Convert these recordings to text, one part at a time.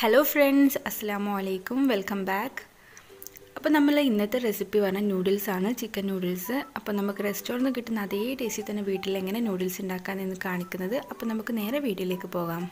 hello friends അസ്സാം വലൈക്കും welcome back അപ്പോൾ നമ്മൾ ഇന്നത്തെ റെസിപ്പി പറഞ്ഞാൽ നൂഡിൽസാണ് ചിക്കൻ നൂഡിൽസ് അപ്പോൾ നമുക്ക് റെസ്റ്റോറൻറ്റിൽ നിന്ന് കിട്ടുന്ന അതേ ടേസ്റ്റിൽ തന്നെ വീട്ടിൽ എങ്ങനെ നൂഡിൽസ് ഉണ്ടാക്കാമെന്ന് കാണിക്കുന്നത് അപ്പോൾ നമുക്ക് നേരെ വീഡിയോയിലേക്ക് പോകാം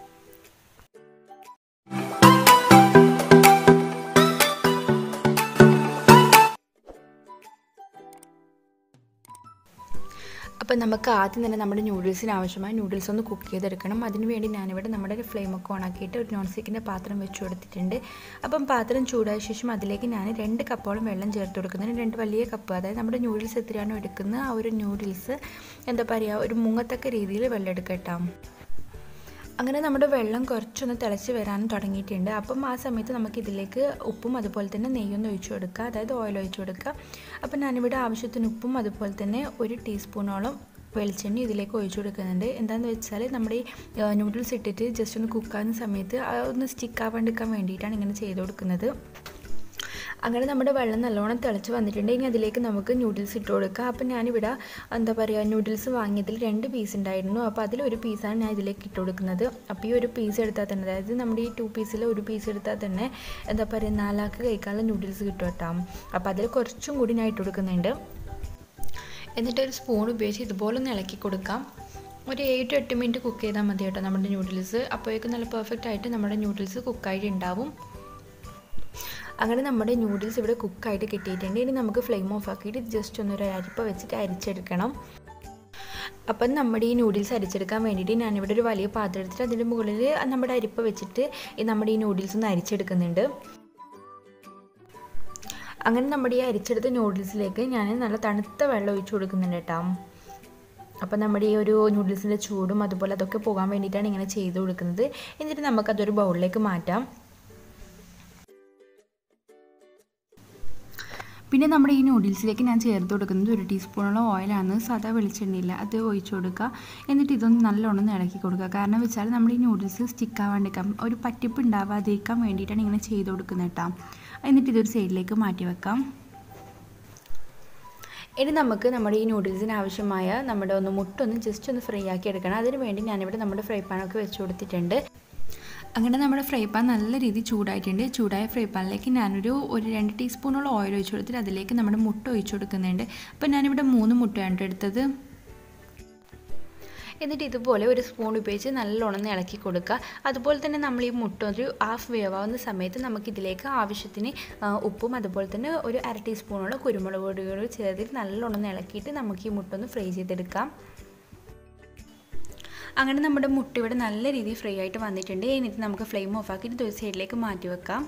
അപ്പോൾ നമുക്ക് ആദ്യം തന്നെ നമ്മുടെ നൂഡിൽസിന് ആവശ്യമായ നൂഡിൽസ് ഒന്ന് കുക്ക് ചെയ്തെടുക്കണം അതിനുവേണ്ടി ഞാനിവിടെ നമ്മുടെ ഒരു ഫ്ലെയിമൊക്കെ ഓണാക്കിയിട്ട് ഒരു നോൺ സ്റ്റിക്കിൻ്റെ പാത്രം വെച്ച് കൊടുത്തിട്ടുണ്ട് അപ്പം പാത്രം ചൂടായ ശേഷം അതിലേക്ക് ഞാൻ രണ്ട് കപ്പോളം വെള്ളം ചേർത്ത് കൊടുക്കുന്നുണ്ട് രണ്ട് വലിയ കപ്പ് അതായത് നമ്മുടെ നൂഡിൽസ് എത്രയാണോ എടുക്കുന്നത് ആ ഒരു നൂഡിൽസ് എന്താ പറയുക ഒരു മുങ്ങത്തക്ക രീതിയിൽ വെള്ളം എടുക്കട്ടാം അങ്ങനെ നമ്മുടെ വെള്ളം കുറച്ചൊന്ന് തിളച്ച് വരാൻ തുടങ്ങിയിട്ടുണ്ട് അപ്പം ആ സമയത്ത് നമുക്ക് ഇതിലേക്ക് ഉപ്പും അതുപോലെ തന്നെ നെയ്യൊന്ന് ഒഴിച്ചു കൊടുക്കുക അതായത് ഓയിൽ ഒഴിച്ചു കൊടുക്കുക അപ്പം ഞാനിവിടെ ആവശ്യത്തിന് ഉപ്പും അതുപോലെ തന്നെ ഒരു ടീസ്പൂണോളം വെളിച്ചെണ്ണ ഇതിലേക്ക് ഒഴിച്ചു കൊടുക്കുന്നുണ്ട് എന്താണെന്ന് വെച്ചാൽ നമ്മുടെ ഈ നൂഡിൽസ് ഇട്ടിട്ട് ജസ്റ്റ് ഒന്ന് കുക്കാകുന്ന സമയത്ത് ഒന്ന് സ്റ്റിക്ക് ആവാണ്ടിരിക്കാൻ വേണ്ടിയിട്ടാണ് ഇങ്ങനെ ചെയ്ത് കൊടുക്കുന്നത് അങ്ങനെ നമ്മുടെ വെള്ളം നല്ലോണം തിളച്ച് വന്നിട്ടുണ്ട് ഇനി അതിലേക്ക് നമുക്ക് നൂഡിൽസ് ഇട്ട് കൊടുക്കുക അപ്പം ഞാനിവിടെ എന്താ പറയുക നൂഡിൽസ് വാങ്ങിയതിൽ രണ്ട് പീസ് ഉണ്ടായിരുന്നു അപ്പോൾ അതിലൊരു പീസാണ് ഞാൻ ഇതിലേക്ക് ഇട്ട് കൊടുക്കുന്നത് അപ്പോൾ ഈ ഒരു പീസ് എടുത്താൽ തന്നെ അതായത് നമ്മുടെ ഈ ടു പീസിൽ ഒരു പീസ് എടുത്താൽ തന്നെ എന്താ പറയുക നാലാക്ക് കഴിക്കാനുള്ള നൂഡിൽസ് കിട്ടും കേട്ടോ അപ്പോൾ അതിൽ കുറച്ചും കൂടി ഞാൻ ഇട്ട് കൊടുക്കുന്നുണ്ട് എന്നിട്ട് ഒരു സ്പൂൺ ഉപയോഗിച്ച് ഇതുപോലെ ഒന്ന് ഇളക്കി കൊടുക്കാം ഒരു ഏഴ് ടു എട്ട് മിനിറ്റ് കുക്ക് ചെയ്താൽ മതി കേട്ടോ നമ്മുടെ നൂഡിൽസ് അപ്പോഴേക്കും നല്ല പെർഫെക്റ്റ് ആയിട്ട് നമ്മുടെ നൂഡിൽസ് കുക്കായിട്ട് ഉണ്ടാവും അങ്ങനെ നമ്മുടെ നൂഡിൽസ് ഇവിടെ കുക്കായിട്ട് കിട്ടിയിട്ടുണ്ട് ഇനി നമുക്ക് ഫ്ലെയിം ഓഫ് ആക്കിയിട്ട് ജസ്റ്റ് ഒന്നൊരു അരിപ്പ വെച്ചിട്ട് അരിച്ചെടുക്കണം അപ്പം നമ്മുടെ ഈ നൂഡിൽസ് അരിച്ചെടുക്കാൻ വേണ്ടിയിട്ട് ഞാനിവിടെ ഒരു വലിയ പാത്രം എടുത്തിട്ട് അതിൻ്റെ മുകളിൽ നമ്മുടെ അരിപ്പ വെച്ചിട്ട് നമ്മുടെ ഈ നൂഡിൽസ് ഒന്ന് അരിച്ചെടുക്കുന്നുണ്ട് അങ്ങനെ നമ്മുടെ ഈ അരിച്ചെടുത്ത നൂഡിൽസിലേക്ക് ഞാൻ നല്ല തണുത്ത വെള്ളം ഒഴിച്ചു കൊടുക്കുന്നുണ്ട് കേട്ടോ അപ്പം നമ്മുടെ ഈ ഒരു നൂഡിൽസിൻ്റെ ചൂടും അതുപോലെ അതൊക്കെ പോകാൻ വേണ്ടിയിട്ടാണ് ഇങ്ങനെ ചെയ്ത് കൊടുക്കുന്നത് എന്നിട്ട് നമുക്കതൊരു ബൗളിലേക്ക് മാറ്റാം പിന്നെ നമ്മുടെ ഈ നൂഡിൽസിലേക്ക് ഞാൻ ചേർത്ത് കൊടുക്കുന്നത് ഒരു ടീസ്പൂണോളം ഓയിലാണ് സാധാ വെളിച്ചെണ്ണയില്ല അത് ഒഴിച്ചു കൊടുക്കുക എന്നിട്ട് ഇതൊന്ന് നല്ലോണം ഇളക്കി കൊടുക്കുക കാരണം വെച്ചാൽ നമ്മുടെ ഈ നൂഡിൽസ് സ്റ്റിക്ക് ആവാണ്ടിരിക്കാം ഒരു പറ്റിപ്പ് ഉണ്ടാവാതിരിക്കാൻ വേണ്ടിയിട്ടാണ് ഇങ്ങനെ ചെയ്ത് കൊടുക്കുന്നത് കേട്ടോ എന്നിട്ട് ഇതൊരു സൈഡിലേക്ക് മാറ്റി വെക്കാം ഇനി നമുക്ക് നമ്മുടെ ഈ നൂഡിൽസിന് ആവശ്യമായ നമ്മുടെ ഒന്ന് മുട്ടൊന്ന് ജസ്റ്റ് ഒന്ന് ഫ്രൈ ആക്കി എടുക്കണം അതിന് വേണ്ടി ഞാനിവിടെ നമ്മുടെ ഫ്രൈ പാനൊക്കെ വെച്ച് കൊടുത്തിട്ടുണ്ട് അങ്ങനെ നമ്മുടെ ഫ്രൈ പാൻ നല്ല രീതിയിൽ ചൂടായിട്ടുണ്ട് ചൂടായ ഫ്രൈ പാനിലേക്ക് ഞാനൊരു ഒരു രണ്ട് ടീസ്പൂണോളം ഓയിൽ ഒഴിച്ചു കൊടുത്തിട്ട് അതിലേക്ക് നമ്മുടെ മുട്ട ഒഴിച്ചു കൊടുക്കുന്നുണ്ട് അപ്പോൾ ഞാനിവിടെ മൂന്ന് മുട്ടയാണ് എടുത്തത് എന്നിട്ട് ഇതുപോലെ ഒരു സ്പൂൺ ഉപയോഗിച്ച് നല്ലോണം ഇളക്കി കൊടുക്കുക അതുപോലെ തന്നെ നമ്മൾ ഈ മുട്ട ഒരു ഹാഫ് വേവാവുന്ന സമയത്ത് നമുക്കിതിലേക്ക് ആവശ്യത്തിന് ഉപ്പും അതുപോലെ തന്നെ ഒരു അര ടീസ്പൂണോളം കുരുമുളക് പൊടികൾ ചേർത്തിട്ട് നല്ലോണം ഇളക്കിയിട്ട് നമുക്ക് ഈ മുട്ട ഒന്ന് ഫ്രൈ ചെയ്തെടുക്കാം അങ്ങനെ നമ്മുടെ മുട്ട ഇവിടെ നല്ല രീതിയിൽ ഫ്രൈ ആയിട്ട് വന്നിട്ടുണ്ട് എന്നിട്ട് നമുക്ക് ഫ്ലെയിം ഓഫ് ആക്കിയിട്ട് ഒരു സൈഡിലേക്ക് മാറ്റി വെക്കാം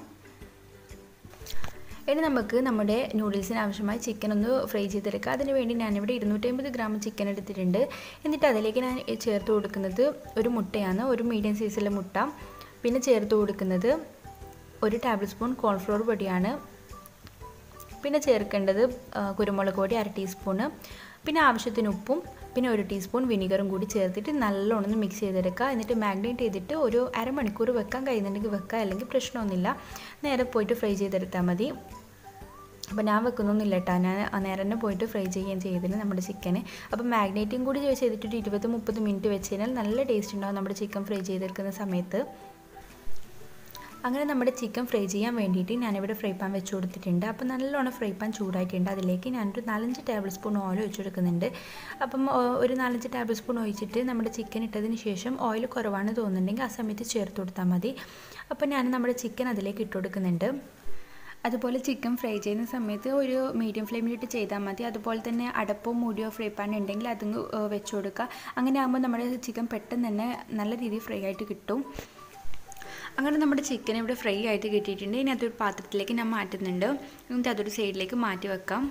ഇനി നമുക്ക് നമ്മുടെ നൂഡിൽസിന് ആവശ്യമായ ചിക്കൻ ഒന്ന് ഫ്രൈ ചെയ്തെടുക്കാം അതിന് വേണ്ടി ഞാനിവിടെ ഇരുന്നൂറ്റമ്പത് ഗ്രാം ചിക്കൻ എടുത്തിട്ടുണ്ട് എന്നിട്ട് അതിലേക്ക് ഞാൻ ചേർത്ത് കൊടുക്കുന്നത് ഒരു മുട്ടയാണ് ഒരു മീഡിയം സൈസിലെ മുട്ട പിന്നെ ചേർത്ത് കൊടുക്കുന്നത് ഒരു ടേബിൾ സ്പൂൺ കോൺഫ്ലോർ പൊടിയാണ് പിന്നെ ചേർക്കേണ്ടത് കുരുമുളക് പൊടി അര ടീസ്പൂണ് പിന്നെ ആവശ്യത്തിന് ഉപ്പും പിന്നെ ഒരു ടീസ്പൂൺ വിനീഗറും കൂടി ചേർത്തിട്ട് നല്ലോണം മിക്സ് ചെയ്തെടുക്കുക എന്നിട്ട് മാഗ്നേറ്റ് ചെയ്തിട്ട് ഒരു അരമണിക്കൂർ വെക്കാൻ കഴിയുന്നുണ്ടെങ്കിൽ വെക്കുക അല്ലെങ്കിൽ പ്രശ്നമൊന്നുമില്ല നേരെ പോയിട്ട് ഫ്രൈ ചെയ്തെടുത്താൽ മതി അപ്പോൾ ഞാൻ വെക്കുന്നൊന്നുമില്ല കേട്ടോ ഞാൻ നേരം തന്നെ പോയിട്ട് ഫ്രൈ ചെയ്യുകയും ചെയ്തിന് നമ്മുടെ ചിക്കന് അപ്പോൾ മാഗ്നേറ്റും കൂടി ചെയ്തിട്ട് ഒരു ഇരുപത് മുപ്പത് മിനിറ്റ് വെച്ച് കഴിഞ്ഞാൽ നല്ല ടേസ്റ്റ് ഉണ്ടാവും നമ്മുടെ ചിക്കൻ ഫ്രൈ ചെയ്തെടുക്കുന്ന സമയത്ത് അങ്ങനെ നമ്മുടെ ചിക്കൻ ഫ്രൈ ചെയ്യാൻ വേണ്ടിയിട്ട് ഞാനിവിടെ ഫ്രൈ പാൻ വെച്ച് കൊടുത്തിട്ടുണ്ട് അപ്പോൾ നല്ലോണം ഫ്രൈ പാൻ ചൂടായിട്ടുണ്ട് അതിലേക്ക് ഞാനൊരു നാലഞ്ച് ടേബിൾ സ്പൂൺ ഓയിൽ ഒഴിച്ച് കൊടുക്കുന്നുണ്ട് അപ്പം ഒരു നാലഞ്ച് ടേബിൾ സ്പൂൺ ഒഴിച്ചിട്ട് നമ്മുടെ ചിക്കൻ ഇട്ടതിന് ശേഷം ഓയിൽ കുറവാണ് തോന്നുന്നുണ്ടെങ്കിൽ ആ സമയത്ത് ചേർത്ത് കൊടുത്താൽ മതി അപ്പോൾ ഞാൻ നമ്മുടെ ചിക്കൻ അതിലേക്ക് ഇട്ട് കൊടുക്കുന്നുണ്ട് അതുപോലെ ചിക്കൻ ഫ്രൈ ചെയ്യുന്ന സമയത്ത് ഒരു മീഡിയം ഫ്ലെയിമിലിട്ട് ചെയ്താൽ മതി അതുപോലെ തന്നെ അടപ്പോ മൂടിയോ ഫ്രൈ പാൻ ഉണ്ടെങ്കിൽ അതും വെച്ച് കൊടുക്കുക അങ്ങനെ ആകുമ്പോൾ നമ്മുടെ ചിക്കൻ പെട്ടെന്ന് തന്നെ നല്ല രീതിയിൽ ഫ്രൈ ആയിട്ട് കിട്ടും അങ്ങനെ നമ്മുടെ ചിക്കൻ ഇവിടെ ഫ്രൈ ആയിട്ട് കിട്ടിയിട്ടുണ്ട് ഇനി അതൊരു പാത്രത്തിലേക്ക് ഞാൻ മാറ്റുന്നുണ്ട് എന്നിട്ട് അതൊരു സൈഡിലേക്ക് മാറ്റി വെക്കാം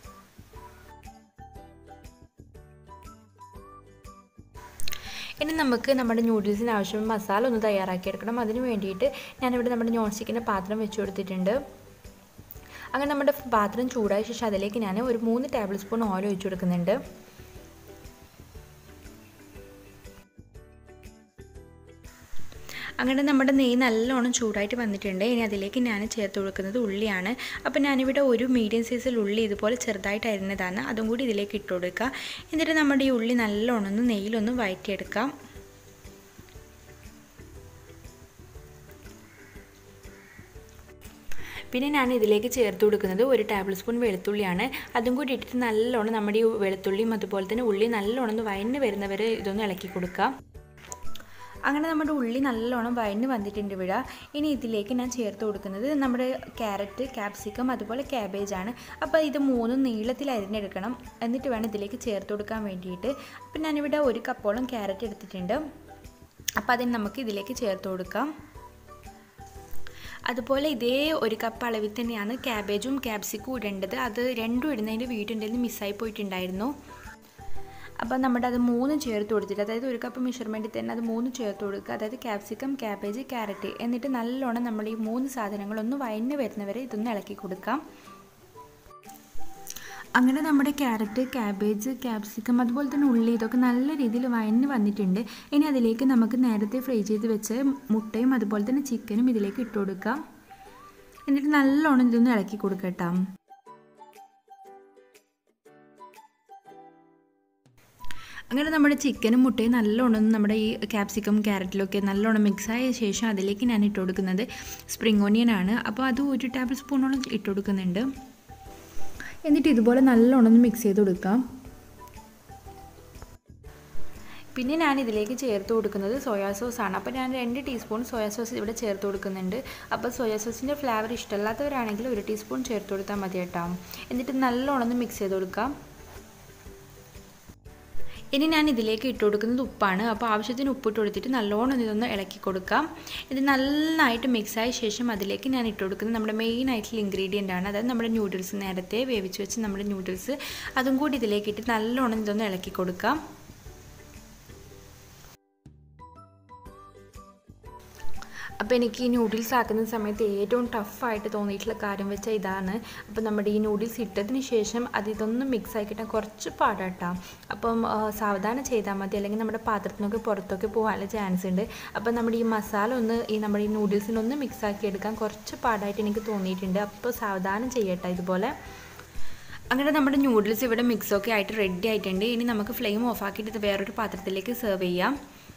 ഇനി നമുക്ക് നമ്മുടെ നൂഡിൽസിന് ആവശ്യം മസാല ഒന്ന് തയ്യാറാക്കിയെടുക്കണം അതിന് വേണ്ടിയിട്ട് ഞാനിവിടെ നമ്മുടെ നോൺ സ്റ്റിക്കിൻ്റെ പാത്രം വെച്ച് കൊടുത്തിട്ടുണ്ട് അങ്ങനെ നമ്മുടെ പാത്രം ചൂടായ ശേഷം അതിലേക്ക് ഞാൻ ഒരു മൂന്ന് ടേബിൾ സ്പൂൺ ഓയിൽ ഒഴിച്ചു കൊടുക്കുന്നുണ്ട് അങ്ങനെ നമ്മുടെ നെയ്യ് നല്ലോണം ചൂടായിട്ട് വന്നിട്ടുണ്ട് ഇനി അതിലേക്ക് ഞാൻ ചേർത്ത് കൊടുക്കുന്നത് ഉള്ളിയാണ് അപ്പോൾ ഞാനിവിടെ ഒരു മീഡിയം സൈസിൽ ഉള്ളി ഇതുപോലെ ചെറുതായിട്ട് അരിഞ്ഞതാണ് അതും കൂടി ഇതിലേക്ക് ഇട്ട് കൊടുക്കുക എന്നിട്ട് നമ്മുടെ ഈ ഉള്ളി നല്ലോണം ഒന്ന് നെയ്യിലൊന്ന് വഴറ്റിയെടുക്കാം പിന്നെ ഞാൻ ഇതിലേക്ക് ചേർത്ത് കൊടുക്കുന്നത് ഒരു ടേബിൾ സ്പൂൺ വെളുത്തുള്ളിയാണ് അതും കൂടി ഇട്ടിട്ട് നല്ലോണം നമ്മുടെ ഈ വെളുത്തുള്ളിയും അതുപോലെ തന്നെ ഉള്ളി നല്ലോണം ഒന്ന് വയന്ന് വരുന്നവരെ ഇതൊന്ന് ഇളക്കി കൊടുക്കാം അങ്ങനെ നമ്മുടെ ഉള്ളി നല്ലോണം വഴന്ന് വന്നിട്ടുണ്ട് ഇവിടെ ഇനി ഇതിലേക്ക് ഞാൻ ചേർത്ത് കൊടുക്കുന്നത് നമ്മുടെ ക്യാരറ്റ് ക്യാപ്സിക്കം അതുപോലെ ക്യാബേജാണ് അപ്പോൾ ഇത് മൂന്നും നീളത്തിൽ അരിഞ്ഞെടുക്കണം എന്നിട്ട് വേണം ഇതിലേക്ക് ചേർത്ത് കൊടുക്കാൻ വേണ്ടിയിട്ട് അപ്പം ഞാനിവിടെ ഒരു കപ്പോളം ക്യാരറ്റ് എടുത്തിട്ടുണ്ട് അപ്പോൾ അതിന് നമുക്ക് ഇതിലേക്ക് ചേർത്ത് കൊടുക്കാം അതുപോലെ ഇതേ ഒരു കപ്പ് അളവിൽ തന്നെയാണ് ക്യാബേജും ക്യാപ്സിക്കും ഇടേണ്ടത് അത് രണ്ടും ഇടുന്നതിൻ്റെ വീട്ടുണ്ടെന്ന് മിസ്സായി പോയിട്ടുണ്ടായിരുന്നു അപ്പോൾ നമ്മുടെ അത് മൂന്ന് ചേർത്ത് കൊടുത്തിട്ട് അതായത് ഒരു കപ്പ് മെഷർമെൻറ്റിൽ തന്നെ അത് മൂന്ന് ചേർത്ത് കൊടുക്കുക അതായത് ക്യാപ്സിക്കം ക്യാബേജ് ക്യാരറ്റ് എന്നിട്ട് നല്ലോണം നമ്മൾ ഈ മൂന്ന് സാധനങ്ങളൊന്ന് വയന്ന് വരുന്നവരെ ഇതൊന്ന് ഇളക്കി കൊടുക്കാം അങ്ങനെ നമ്മുടെ ക്യാരറ്റ് ക്യാബേജ് ക്യാപ്സിക്കം അതുപോലെ തന്നെ ഉള്ളി ഇതൊക്കെ നല്ല രീതിയിൽ വയന്ന് വന്നിട്ടുണ്ട് ഇനി അതിലേക്ക് നമുക്ക് നേരത്തെ ഫ്രൈ ചെയ്ത് വെച്ച് മുട്ടയും അതുപോലെ തന്നെ ചിക്കനും ഇതിലേക്ക് ഇട്ട് കൊടുക്കാം എന്നിട്ട് നല്ലോണം ഇതൊന്ന് ഇളക്കി കൊടുക്കട്ടോ അങ്ങനെ നമ്മുടെ ചിക്കനും മുട്ടയും നല്ലോണം നമ്മുടെ ഈ ക്യാപ്സിക്കം ക്യാരറ്റിലൊക്കെ നല്ലോണം മിക്സായ ശേഷം അതിലേക്ക് ഞാൻ ഇട്ട് കൊടുക്കുന്നത് സ്പ്രിംഗ് ഓണിയൻ ആണ് അപ്പോൾ അത് ഒരു ടേബിൾ സ്പൂണോളം ഇട്ട് കൊടുക്കുന്നുണ്ട് എന്നിട്ട് ഇതുപോലെ നല്ലോണം ഒന്ന് മിക്സ് ചെയ്ത് കൊടുക്കാം പിന്നെ ഞാൻ ഇതിലേക്ക് ചേർത്ത് കൊടുക്കുന്നത് സോയാ സോസ് ആണ് അപ്പോൾ ഞാൻ രണ്ട് ടീസ്പൂൺ സോയാ സോസ് ഇവിടെ ചേർത്ത് കൊടുക്കുന്നുണ്ട് അപ്പോൾ സോയാ സോസിൻ്റെ ഫ്ലേവർ ഇഷ്ടമല്ലാത്തവരാണെങ്കിൽ ഒരു ടീസ്പൂൺ ചേർത്ത് കൊടുത്താൽ മതി കേട്ടോ എന്നിട്ട് നല്ലോണം ഒന്ന് മിക്സ് ചെയ്ത് കൊടുക്കാം ഇനി ഞാൻ ഇതിലേക്ക് ഇട്ട് കൊടുക്കുന്നത് ഉപ്പാണ് അപ്പോൾ ആവശ്യത്തിന് ഉപ്പിട്ട് കൊടുത്തിട്ട് നല്ലോണം ഇതൊന്ന് ഇളക്കി കൊടുക്കാം ഇത് നന്നായിട്ട് മിക്സായ ശേഷം അതിലേക്ക് ഞാൻ ഇട്ട് കൊടുക്കുന്നത് നമ്മുടെ മെയിൻ ആയിട്ടുള്ള ഇൻഗ്രീഡിയൻ്റ് ആണ് അതായത് നമ്മുടെ ന്യൂഡിൽസ് നേരത്തെ വേവിച്ച് വെച്ച് നമ്മുടെ ന്യൂഡിൽസ് അതും കൂടി ഇതിലേക്ക് ഇട്ട് നല്ലോണം ഇതൊന്ന് ഇളക്കി കൊടുക്കാം അപ്പോൾ എനിക്ക് ഈ നൂഡിൽസ് ആക്കുന്ന സമയത്ത് ഏറ്റവും ടഫായിട്ട് തോന്നിയിട്ടുള്ള കാര്യം വെച്ചാൽ ഇതാണ് അപ്പോൾ നമ്മുടെ ഈ നൂഡിൽസ് ഇട്ടതിന് ശേഷം അത് ഇതൊന്നും മിക്സ് ആക്കി കിട്ടാൻ കുറച്ച് പാടാട്ടാം അപ്പം സാവധാനം ചെയ്താൽ മതി അല്ലെങ്കിൽ നമ്മുടെ പാത്രത്തിനൊക്കെ പുറത്തൊക്കെ പോകാനുള്ള ചാൻസ് ഉണ്ട് അപ്പോൾ നമ്മുടെ ഈ മസാല ഒന്ന് ഈ നമ്മുടെ ഈ നൂഡിൽസിനൊന്ന് മിക്സ് ആക്കി എടുക്കാൻ കുറച്ച് പാടായിട്ട് എനിക്ക് തോന്നിയിട്ടുണ്ട് അപ്പോൾ സാവധാനം ചെയ്യട്ടെ ഇതുപോലെ അങ്ങനെ നമ്മുടെ നൂഡിൽസ് ഇവിടെ മിക്സൊക്കെ ആയിട്ട് റെഡി ആയിട്ടുണ്ട് ഇനി നമുക്ക് ഫ്ലെയിം ഓഫ് ആക്കിയിട്ട് ഇത് വേറൊരു പാത്രത്തിലേക്ക് സെർവ് ചെയ്യാം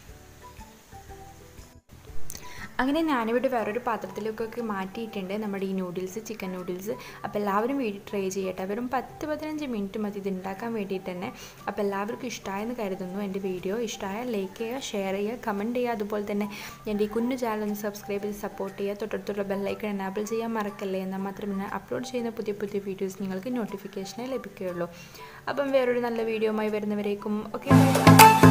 അങ്ങനെ ഞാനിവിടെ വേറൊരു പാത്രത്തിലേക്കൊക്കെ മാറ്റിയിട്ടുണ്ട് നമ്മുടെ ഈ നൂഡിൽസ് ചിക്കൻ നൂഡിൽസ് അപ്പോൾ എല്ലാവരും വീട്ടിൽ ട്രൈ ചെയ്യട്ടെ വെറും പത്ത് പതിനഞ്ച് മിനിറ്റ് മതി ഇത് ഉണ്ടാക്കാൻ വേണ്ടിയിട്ട് തന്നെ അപ്പോൾ എല്ലാവർക്കും ഇഷ്ടമായെന്ന് കരുതുന്നു എൻ്റെ വീഡിയോ ഇഷ്ടമായാൽ ലൈക്ക് ചെയ്യുക ഷെയർ ചെയ്യുക കമൻറ്റ് ചെയ്യുക അതുപോലെ തന്നെ എൻ്റെ ഈ കുഞ്ഞു ചാനൽ ഒന്ന് സബ്സ്ക്രൈബ് ചെയ്ത് സപ്പോർട്ട് ചെയ്യുക തൊട്ടടുത്തുള്ള ബെല്ലൈക്കൺ എനാബിൾ ചെയ്യാൻ മറക്കല്ലേ എന്നാൽ മാത്രമേ ഞാൻ അപ്ലോഡ് ചെയ്യുന്ന പുതിയ പുതിയ വീഡിയോസ് നിങ്ങൾക്ക് നോട്ടിഫിക്കേഷനെ ലഭിക്കുകയുള്ളൂ അപ്പം വേറൊരു നല്ല വീഡിയോയുമായി വരുന്നവരേക്കും ഓക്കെ